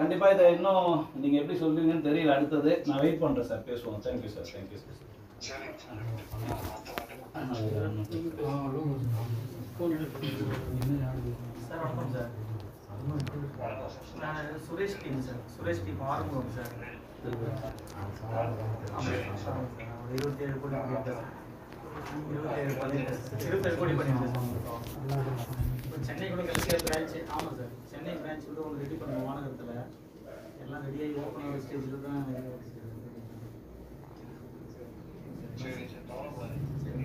கண்டிப்பா இதை இன்னும் நீங்க எப்படி சொல்றீங்கன்னு தெரியல அடுத்தது நான் வெயிட் பண்றேன் சார் பேசுவோம் தேங்க்யூ சார் தேங்க்யூ சார் சரிங்க சார் சார் வணக்கம் சார் நான் Suresh team sir Suresh team ஆரம்பம் சார் ஆமாம் சார் ஒரு இருபத்தேழு கோடி பண்ணியிருக்கேன் இருபத்தேழு பண்ணியிருக்கேன் இருபத்தேழு கோடி பண்ணியிருக்கேன் இப்போ சென்னை கூட கடைசியாக பிரான்ச் ஆமாம் சார் சென்னை பிரான்ச் கூட ஒன்று ரெடி பண்ணுவோம் மாநகரத்தில் எல்லாம் ரெடியாகி ஓப்பன் ஆகிற ஸ்டேஜில் தான் சரி சார் கவலைப்படாதீங்க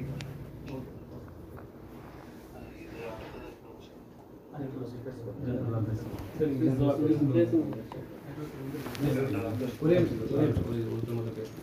இது அடுத்தது அது close, பேசுவோம். ஒரே நிமிஷம் ஒரே நிமிஷம் ஒரே ஒருத்தர் மட்டும் பேசுங்க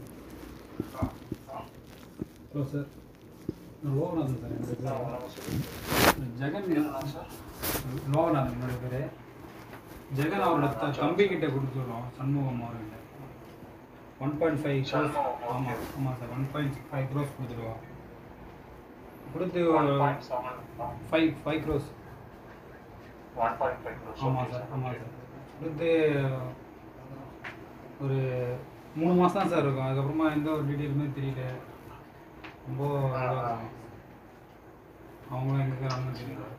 ஹலோ சார் நான் லோகநாதன் சார் என்னோட பேர் வணக்கம் சார் ஜெகன் என்னண்ணா சார் லோகநாதன் என்னோட பேர் ஜெகன் அவரோட த- தம்பி கிட்ட கொடுத்துருவோம் சண்முகம் அவர்கிட்ட one point five crores Shanmugam, okay. ஆமாம் ஆமாம் sir one point five crores கொடுத்துருவோம் கொடுத்து one point seven five five crores one point five ஆமாம் சார் ஆமாம் சார் கொடுத்து ஒரு மூணு மாதம் தான் சார் இருக்கும் அதுக்கப்புறமா எந்த ஒரு டீட்டெயிலுமே தெரியல ரொம்ப இதாக இருக்கும். அவங்களும் எங்கே இருக்கிறாங்கன்னு தெரியல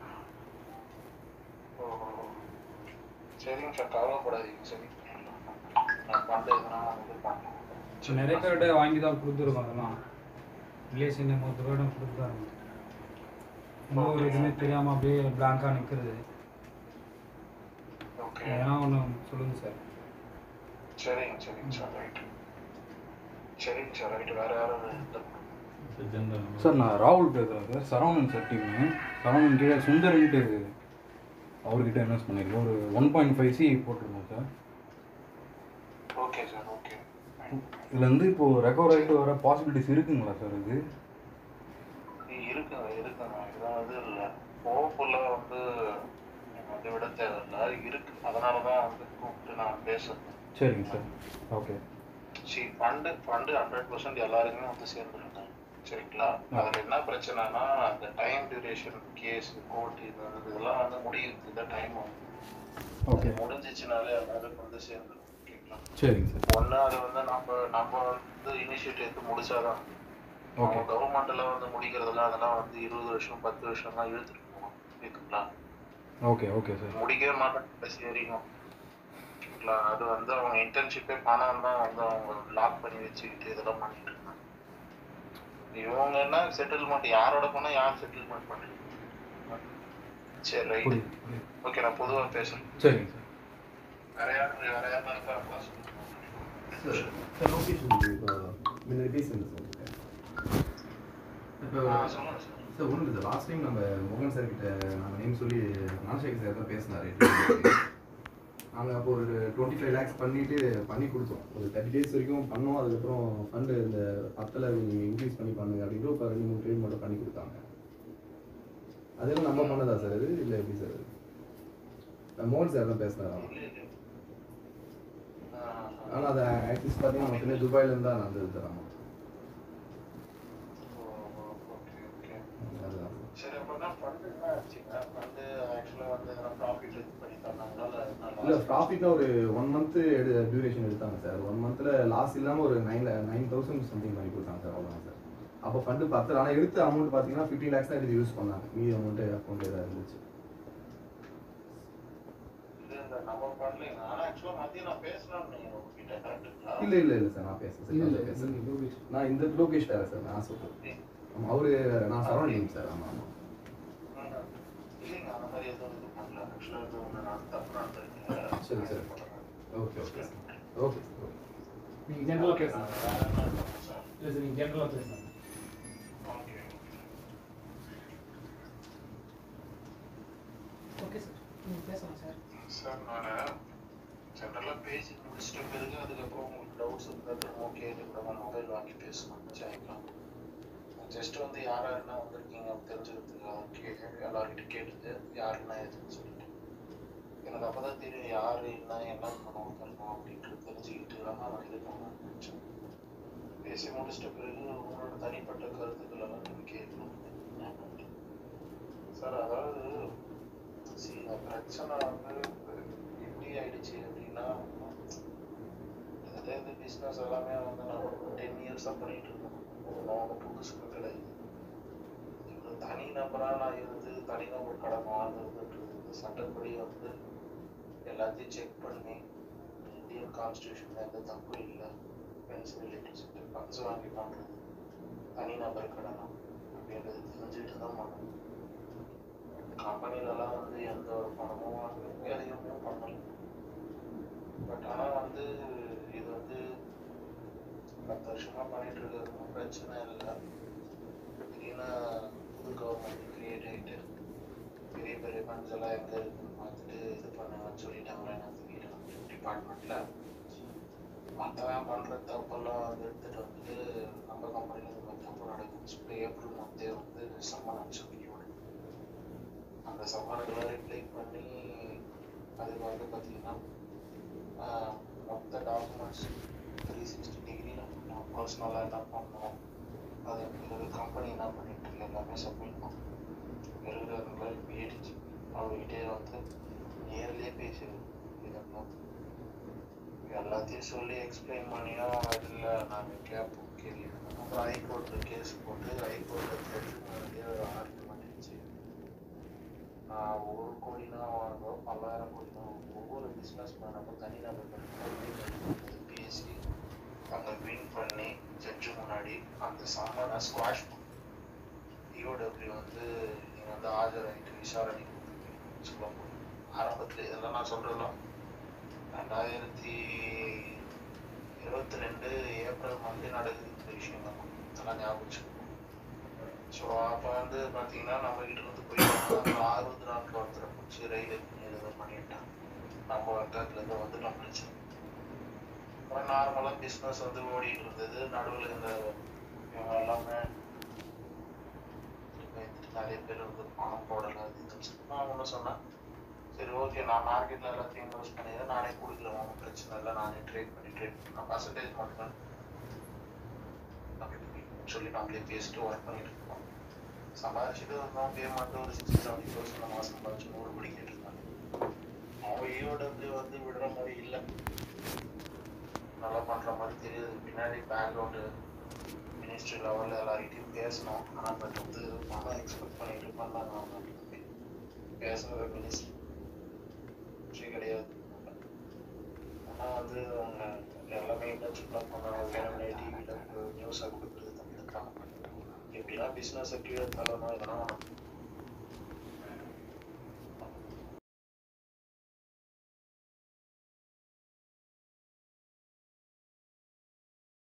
சரிங்க சார் கவலைப்படாதீங்க சரி நான் ஃபண்டு எதுனா இது பண்ணுறேன் ஸோ நிறைய பேர்கிட்ட வாங்கி தான் கொடுத்துருக்கோம் அதெல்லாம் ரிலேஷன் மொத்த பேர்டும் கொடுத்துருக்காங்க ரொம்ப ஒரு எதுவுமே தெரியாமல் அப்படியே பிளாங்காக நிற்கிறது ஓகே எதனா ஒன்று சொல்லுங்கள் சார் சரிங்க சரிங்க சார் ரைட் சரிங்க சார் ரைட் வேறு யாரும் இல்லை சார் நான் ராகுல் பேசுகிறேன் sir Saravanan sir team Saravanan கீழே சுந்தர்ன்ட்டு அவர்கிட்ட இன்வெஸ்ட் பண்ணியிருக்கோம் ஒரு ஒன் பாயிண்ட் ஃபைவ் சி போட்டிருக்கோம் சார் ஓகே சார் ஓகே இதில் வந்து இப்போது ரெக்கவர் ஆகிட்டு வர பாசிபிலிட்டிஸ் இருக்குங்களா சார் இது இருக்குங்க இருக்குங்க இதெல்லாம் இது இல்லை போகக்குள்ள வந்து நீங்க வந்து விட தேவையில்ல இருக்கு அதனால தான் வந்து கூப்பிட்டு நான் பேசுறேன் சரிங்க sir okay C fund fund hundred percent எல்லாருக்குமே வந்து சேர்ந்துருங்க சரிங்களா அதில் என்ன பிரச்சனைனா அந்த டைம் டியூரேஷன் கேஸ் கோர்ட் இது வந்து இதெல்லாம் வந்து முடியுது இந்த டைம் ஓகே முடிஞ்சிச்சுனாலே எல்லாருக்கும் வந்து சேர்ந்துடும் ஓகேங்களா சரிங்க சார் ஒன்று அது வந்து நம்ம நம்ம வந்து இனிஷியேட் எடுத்து முடிச்சாதான் ஓகே நம்ம கவர்மெண்ட்ல வந்து முடிக்கிறதெல்லாம் அதெல்லாம் வந்து இருபது வருஷம் பத்து வருஷம்லாம் இழுத்துட்டு போகணும் ஓகேங்களா ஓகே ஓகே சார் முடிக்கவே மாட்டாங்க கடைசி வரைக்கும் ஓகேங்களா அது வந்து அவங்க இன்டர்ன்ஷிப்பே பணம் தான் வந்து அவங்க லாக் பண்ணி வச்சுக்கிட்டு இதெல்லாம் பண்ணிட்டு இருக்காங்க இவங்க என்ன செட்டில்மெண்ட் யாரோட பணம் யார் செட்டில்மெண்ட் பண்ணுறீங்க சரி ரைட் புரியுது புரியுது ஓகே நான் பொதுவா பேசுறேன் சரிங்க சார் வேற யார் வேற யாரும் இருக்கா சார் சார் லோகேஷ் வந்து இப்போ முன்னாடி பேசியிருந்தேன் சார் உங்ககிட்ட. இப்போ ஆ, சொல்லுங்க சார் சார் ஒன்றும் இல்லை லாஸ்ட் டைம் நம்ம மோகன் சார் கிட்ட நாங்கள் நேம் சொல்லி நாசேகர் சார் தான் பேசினாரு நாங்கள் அப்போ ஒரு டுவெண்ட்டி ஃபைவ் லேக்ஸ் பண்ணிட்டு பண்ணி கொடுத்தோம் ஒரு தேர்ட்டி டேஸ் வரைக்கும் பண்ணோம் அதுக்கப்புறம் ஃபண்டு இந்த பத்தில் நீங்கள் இன்க்ரீஸ் பண்ணி பண்ணுங்க அப்படின்ட்டு இப்போ ரெண்டு மூணு ட்ரெயின் மட்டும் பண்ணி கொடுத்தாங்க அதெல்லாம் நம்ம பண்ணதா சார் இது இல்லை எப்படி சார் இது? நான் மோகன் சார் தான் பேசினாராம் இல்ல, இல்ல. ஆ, ஆனால் அதை ஆக்சிஸ் பார்த்தீங்கன்னா மட்டுமே துபாயிலேருந்து தான் நான் வந்து தராமா ஓ, ஓ, okay, okay. அதுதான் சரி அப்படின்னா ஃபண்டு என்ன ஆச்சுங்க ஃபண்டு ஆக்சுவலாக வந்து எதனா ப்ராஃபிட் இது பண்ணி தந்தாங்களா இல்லை இல்லை ப்ராஃபிட்டாக ஒரு ஒன் மந்த்து எடு டியூரேஷன் எடுத்தாங்க சார் ஒன் மந்த்தில் லாஸ் இல்லாமல் ஒரு நைன் நைன் தௌசண்ட் சம்திங் பண்ணி கொடுத்தாங்க சார் அவ்வளோதான் சார் அப்போ ஃபண்டு பத்து ஆனால் எடுத்த அமௌண்ட் பார்த்தீங்கன்னா ஃபிஃப்டி லேக்ஸ் தான் எடுத்து யூஸ் பண்ணாங்க மீதி அமௌண்ட்டு அக்கௌண்ட் ஏதாவது இருந்துச்சு இது இந்த நம்ம பண்ணலைங்க ஆனால் ஆக்சுவலாக மதியம் நான் பேசலாம்னு நீங்கள் உங்ககிட்ட கரெக்டுங்களா இல்லை இல்லை இல்லை சார் நான் பேசுகிறேன் சார் நான் பேசுகிறேன் நான் இந்த லோகேஷ் வேறு சார் நான் சொல்கிறேன் ஆமாம் அவரு வேறு நான் சரவணன் சார் ஆமாம் ஆமாம் இல்லைங்க அந்த மாதிரி எதுவும் இது பண்ணல ஆக்சுவலாக இது ஒன்று நான் தப்பு நடந்திருக்கேன் சரி, சரி. ஓகே ஓகே ஓகே ஓகே நீங்க ஜென்ரலாக பேசுங்க வேற என்ன இருக்கும் சார் இல்லை சார் நீங்கள் ஜென்ரலாக பேசுங்க ஓகே ஓகே சார் நீங்கள் பேசலாம் சார் சார் நான் ஜென்ரலாக பேசி முடிச்சிட்ட பிறகு அதுக்கப்புறம் உங்களுக்கு டவுட்ஸ் இருந்தால் ஓகே இது கூட மொபைல் வாங்கி பேசணும் சரிங்களா ஜஸ்ட் வந்து யார் யாருன்னா வந்திருக்கீங்க அப்படின்னு தெரிஞ்சுக்கிறதுக்காக கே எல்லார்கிட்ட கேட்டுட்டு யார் என்ன ஏதுன்னு சொல்லிட்டு எனக்கு அப்போ தான் தெரியும் யார் என்ன என்ன பண்ணணும் பண்ணணும் அப்படின்றது தெரிஞ்சுக்கிட்டு தான் நான் இது பண்ணணும்னு நினச்சேன் பேசி முடிச்சிட்ட பிறகு உங்களோட தனிப்பட்ட கருத்துக்கள் எல்லாம் நீங்கள் கேட்கணும் சார் அதாவது see, இந்த பிரச்சனை வந்து எப்படி ஆயிடுச்சு அப்படின்னா எப்படின்னா இதே இந்த பிஸ்னஸ் எல்லாமே வந்து நம்ம டென் இயர்ஸாக பண்ணிட்டு இருக்கோம் ஒன்றும் புதுசுக்கு கிடையாது இது தனி நபராக நான் இருந்து தனிநபர் கடன் வாங்குறதுன்றது சட்டப்படி வந்து எல்லாத்தையும் செக் பண்ணி இந்தியன் கான்ஸ்டியூஷனில் எந்த தப்பும் இல்லை ஃப்ரெண்ட்ஸ் ரிலேட்டிவ்ஸ் ஃபண்ட்ஸ் வாங்கி பண்ணுறது தனிநபர் கடனம் அப்படின்றது தெரிஞ்சுக்கிட்டு தான் பண்ணணும் கம்பெனிலலாம் வந்து எந்த ஒரு பணமும் வாங்க எதையுமே பண்ணல பட் ஆனால் வந்து இது வந்து பத்து வருஷமா பண்ணிட்டு இருக்கிறது பிரச்சனை இல்லை திடீர்னு புது கவர்மெண்ட் கிரியேட் ஆகிட்டு பெரிய பெரிய ஃபண்ட்ஸ் எல்லாம் எங்கே இருக்குன்னு பார்த்துட்டு இது பண்ணுங்கன்னு சொல்லிட்டாங்களே எனக்கு டிபார்ட்மெண்ட்ல மற்றவன் பண்ணுற தப்பெல்லாம் வந்து எடுத்துட்டு வந்துட்டு நம்ம கம்பெனியில் இந்த மாதிரி தப்பு நடக்குதுன்னு சொல்லி ஏப்ரல் மந்தே வந்து சம்மன் அனுப்பிச்சு அந்த சம்மனுக்கெல்லாம் ரிப்ளை பண்ணி அதுக்கு வந்து பார்த்தீங்கன்னா ஆஹ், மொத்த டாக்குமெண்ட்ஸ் த்ரீ சிக்ஸ்டி டிகிரியில் நான் பர்சனலாக என்ன பண்ணணும் அது பிறகு கம்பெனி என்ன பண்ணிட்டு இருக்கு எல்லாமே சப்மிட் பண்ணணும் பிறகு அந்த மாதிரி பிஏடிஜி அவர்கிட்டே வந்து நேர்லேயே பேசிடுவோம் இதெல்லாம் எல்லாத்தையும் சொல்லி எக்ஸ்பிளைன் பண்ணியும் இல்லை நாங்கள் கேட்போம் கேள்வி அப்புறம் ஹைகோர்ட்டில் கேஸ் போட்டு ஹைகோர்ட்டில் ஜட்ஜ்மெண்ட்லேயே ஆர்குமெண்ட் இருந்துச்சு நான் ஒரு கோடி தான் வாங்குறோம் பல்லாயிரம் கோடி தான் ஒவ்வொரு பிஸ்னஸ் மேனுக்கும் தனிநபர் பேசி அங்கே வின் பண்ணி ஜட்ஜு முன்னாடி அந்த சம்மனை ஸ்குவாஷ் டிஓடபிள்யூ வந்து நீங்கள் வந்து ஆஜராகிட்டு விசாரணை கொடுத்துருக்கீங்கன்னு சொல்ல முடியும் ஆரம்பத்தில் இதெல்லாம் நான் சொல்கிறலாம் ரெண்டாயிரத்தி இருபத்தி ரெண்டு ஏப்ரல் மந்த் நடக்குது இந்த விஷயம் தான் அதெல்லாம் ஞாபகம் வச்சுக்கணும் ஸோ அப்போ வந்து பார்த்தீங்கன்னா நம்ம கிட்ட இருந்து போயிட்டு அறுபது நாட்கள் ஒருத்தரை பிடிச்சி ரயில் ஏதோ பண்ணிட்டான் நம்ம அக்கத்துலேருந்து வந்து நம்மளுச்சு அப்புறம் நார்மலாக பிஸ்னஸ் வந்து ஓடிட்டு இருந்தது நடுவில் இந்த இவங்க எல்லாமே பயந்துட்டு நிறைய பேர் வந்து பணம் போடலை அது இதுன்னு சொல்லி நான் ஒன்று சொன்னேன் சரி ஓகே நான் மார்க்கெட்டில் எல்லாத்தையும் இன்வெஸ்ட் பண்ணிடுறேன் நானே கொடுக்குறேன் ஒன்றும் பிரச்சனை இல்லை நானே ட்ரேட் பண்ணி ட்ரேட் பண்ணி நான் பர்சன்டேஜ் மட்டும் சொல்லி நம்மளே பேசிட்டு ஒர்க் பண்ணிட்டு இருக்கோம் சம்பாதிச்சுட்டு வந்தோம் பேமெண்ட் ஒரு சிக்ஸ்டி செவன்டி தௌசண்ட் மாதம் சம்பாதிச்சு நூறு படி கேட்டிருந்தாங்க அவன் ஈஓடபிள்யூ வந்து விடுற மாதிரி இல்லை நல்லா பண்ற மாதிரி தெரியுது பின்னாடி பேக்ரவுண்டு மினிஸ்ட்ரி லெவலில் எல்லார்கிட்டையும் பேசணும் ஆனால் பட் வந்து பணம் எக்ஸ்பெக்ட் பண்ணிட்டு பண்ணாங்க அவங்க பேசுறது மினிஸ்ட்ரி கிடையாது ஆனால் வந்து அவங்க எல்லாமே என்ன சும்மா பண்ணாங்க வேணும்னே டிவியில் நியூஸாக கொடுக்குறது தப்பு எப்படின்னா பிஸ்னஸை கீழே தள்ளணும் இதெல்லாம்